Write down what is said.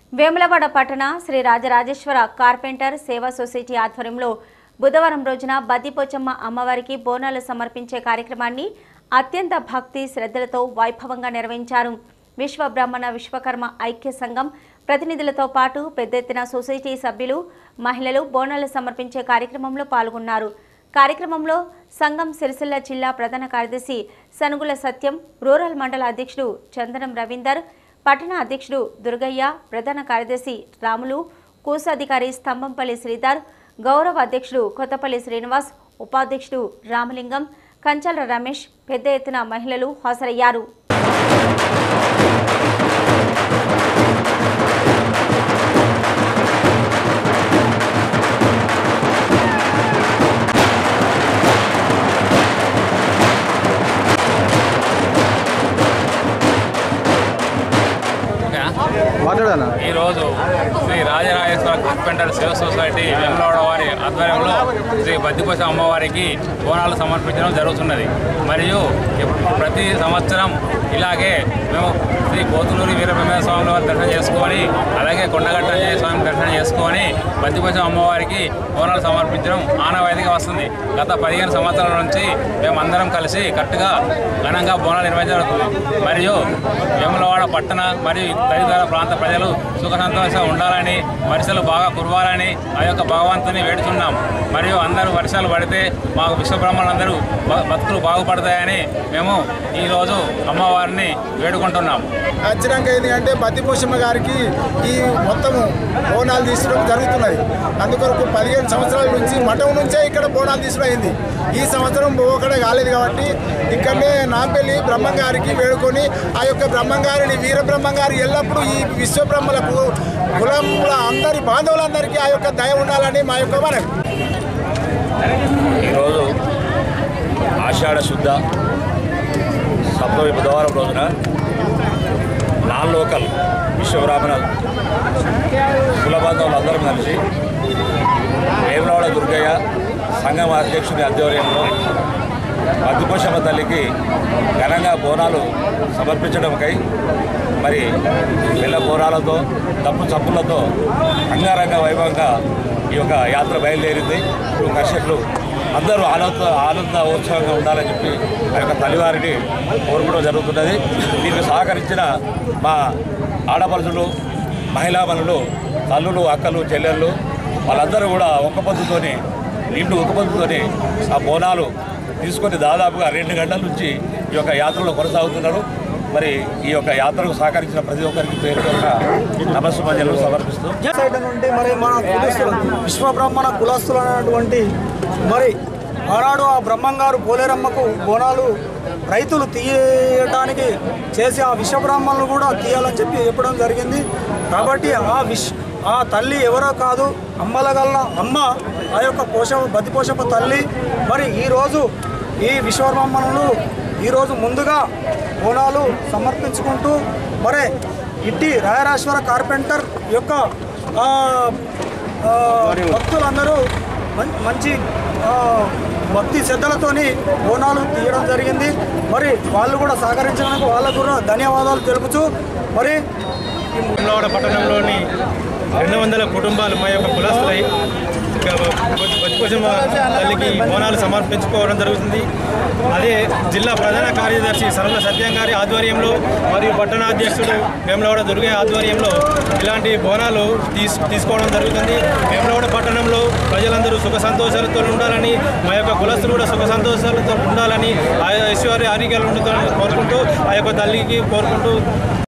వేములవాడ పట్టణ శ్రీ రాజరాజేశ్వర కార్పెంటర్ సేవా సొసైటీ ఆధ్వర్యంలో బుధవారం రోజున బద్దిపోచమ్మ అమ్మవారికి బోనాలు సమర్పించే కార్యక్రమాన్ని అత్యంత భక్తి శ్రద్ధలతో వైభవంగా నిర్వహించారు విశ్వ బ్రాహ్మణ విశ్వకర్మ ఐక్య సంఘం ప్రతినిధులతో పాటు పెద్ద ఎత్తున సొసైటీ సభ్యులు మహిళలు బోనాలు సమర్పించే కార్యక్రమంలో పాల్గొన్నారు కార్యక్రమంలో సంఘం సిరిసిల్ల జిల్లా ప్రధాన కార్యదర్శి సనుగుల సత్యం రూరల్ మండల అధ్యక్షుడు చందనం రవీందర్ పట్టణ అధ్యక్షుడు దుర్గయ్య ప్రధాన కార్యదర్శి రాములు కోశాధికారి స్తంభంపల్లి శ్రీధర్ గౌరవ అధ్యక్షుడు కొత్తపల్లి శ్రీనివాస్ ఉపాధ్యక్షుడు రామలింగం కంచల రమేష్ పెద్ద ఎత్తున మహిళలు హాజరయ్యారు మాట్లాడానా ఈరోజు శ్రీ రాజరాజేశ్వర కార్పెంటర్ సేవ సొసైటీ వెంగళవాడ వారి ఆధ్వర్యంలో శ్రీ బద్దికోశ అమ్మవారికి బోనాలు సమర్పించడం జరుగుతున్నది మరియు ప్రతి సంవత్సరం ఇలాగే మేము శ్రీ పోతులూరి వీరబ్రహ్మ స్వామి వారి దర్శనం చేసుకొని అలాగే కొండగట్ట ఆంజనేయ స్వామి దర్శనం చేసుకొని బద్దికోశ అమ్మవారికి బోనాలు సమర్పించడం ఆనవాయితీగా వస్తుంది గత పదిహేను సంవత్సరాల నుంచి మేమందరం కలిసి కరెక్ట్గా ఘనంగా బోనాలు నిర్వహించడం జరుగుతుంది మరియు వేములవాడ పట్టణ మరియు తదితర ప్రాంత ప్రజలు సుఖ సంతోషంగా ఉండాలని వర్షాలు బాగా కురవాలని ఆ యొక్క భగవంతుని వేడుతున్నాం మరియు అందరూ వర్షాలు పడితే మాకు విశ్వబ్రహ్మలందరూ బ- బతుకులు బాగుపడతాయని మేము ఈరోజు అమ్మవారిని వేడుకుంటున్నాం ఖచ్చితంగా ఏంటి అంటే బద్దిపోషమ్మ గారికి ఈ మొత్తము బోనాలు తీసడం జరుగుతున్నది అందుకొరకు పదిహేను సంవత్సరాల నుంచి మఠం నుంచే ఇక్కడ బోనాలు తీసుడు అయింది ఈ సంవత్సరం పోకడ కాలేదు కాబట్టి ఇక్కడనే నాంపల్లి బ్రహ్మం గారికి వేడుకొని ఆ యొక్క బ్రహ్మం గారిని వీర బ్రహ్మం గారు ఎల్లప్పుడూ ఈ విశ్వబ్రహ్మలకు కులముల అందరి బాంధవులందరికీ ఆ యొక్క దయ ఉండాలని మా యొక్క మనవి ఈరోజు ఆషాఢ శుద్ధ సప్తమి బుధవారం రోజున నాన్ లోకల్ విశ్వబ్రాహ్మణ కులబంధవులు అందరం కలిసి వేములవాడ దుర్గయ్య సంఘం అధ్యక్షుని ఆధ్వర్యంలో మధ్యపోషమ్మ తల్లికి ఘనంగా బోనాలు సమర్పించడంకై మరి పిల్ల బోనాలతో తప్పు చప్పులతో అంగారంగ వైభవంగా ఈ యొక్క యాత్ర బయలుదేరింది ఇప్పుడు కర్షకులు అందరూ ఆనంద ఆనంద ఉత్సవంగా ఉండాలని చెప్పి ఆ యొక్క తల్లివారిని కోరుకోవడం జరుగుతున్నది దీనికి సహకరించిన మా ఆడపడుచులు మహిళామణులు తల్లులు అక్కలు చెల్లెళ్ళు వాళ్ళందరూ కూడా ఒక్క పొద్దుతోని నిండు ఒక్క పొద్దుతోని ఆ బోనాలు తీసుకొని దాదాపుగా రెండు గంటల నుంచి ఈ యొక్క యాత్రలో కొనసాగుతున్నారు మరి ఈ యొక్క యాత్రకు సహకరించిన ప్రతి ఒక్కరికి పేరు పేరున నమస్సుమంజలు సమర్పిస్తూ సైడ్ నుండి మరి మన కులస్తులు విశ్వబ్రహ్మణ కులస్తులు అనేటువంటి మరి ఆనాడు ఆ బ్రహ్మంగారు పోలేరమ్మకు బోనాలు రైతులు తీయటానికి చేసి ఆ విశ్వబ్రహ్మణులు కూడా తీయాలని చెప్పి చెప్పడం జరిగింది కాబట్టి ఆ విశ్ ఆ తల్లి ఎవరో కాదు అమ్మలగల్ల అమ్మ ఆ యొక్క పోష బతిపోషప తల్లి మరి ఈరోజు ఈ విశ్వబ్రహ్మణులు ఈరోజు ముందుగా బోనాలు సమర్పించుకుంటూ మరి ఇట్టి రాయరాశ్వర కార్పెంటర్ యొక్క ఆ, ఆ, భక్తులందరూ మం- మంచి ఆ, భక్తి శ్రద్ధలతోని బోనాలు తీయడం జరిగింది మరి వాళ్ళు కూడా సహకరించినందుకు వాళ్ళకు కూడా ధన్యవాదాలు తెలుపుతూ మరి వేములవాడ పట్టణంలోని రెండు వందల కుటుంబాలు మా యొక్క కులస్తులై ఇక బతుకోసం తల్లికి బోనాలు సమర్పించుకోవడం జరుగుతుంది అదే జిల్లా ప్రధాన కార్యదర్శి సరళ సత్యం గారి ఆధ్వర్యంలో మరియు పట్టణాధ్యక్షుడు వేములవాడ దుర్గయ్య ఆధ్వర్యంలో ఇలాంటి బోనాలు తీసు తీసుకోవడం జరుగుతుంది వేములవాడ పట్టణంలో ప్రజలందరూ సుఖ సంతోషాలతో ఉండాలని మా యొక్క కులస్తులు కూడా సుఖ సంతోషాలతో ఉండాలని ఆ ఐశ్వర్య ఆరోగ్యాలు ఉండాలని కోరుకుంటూ ఆ యొక్క తల్లికి కోరుకుంటూ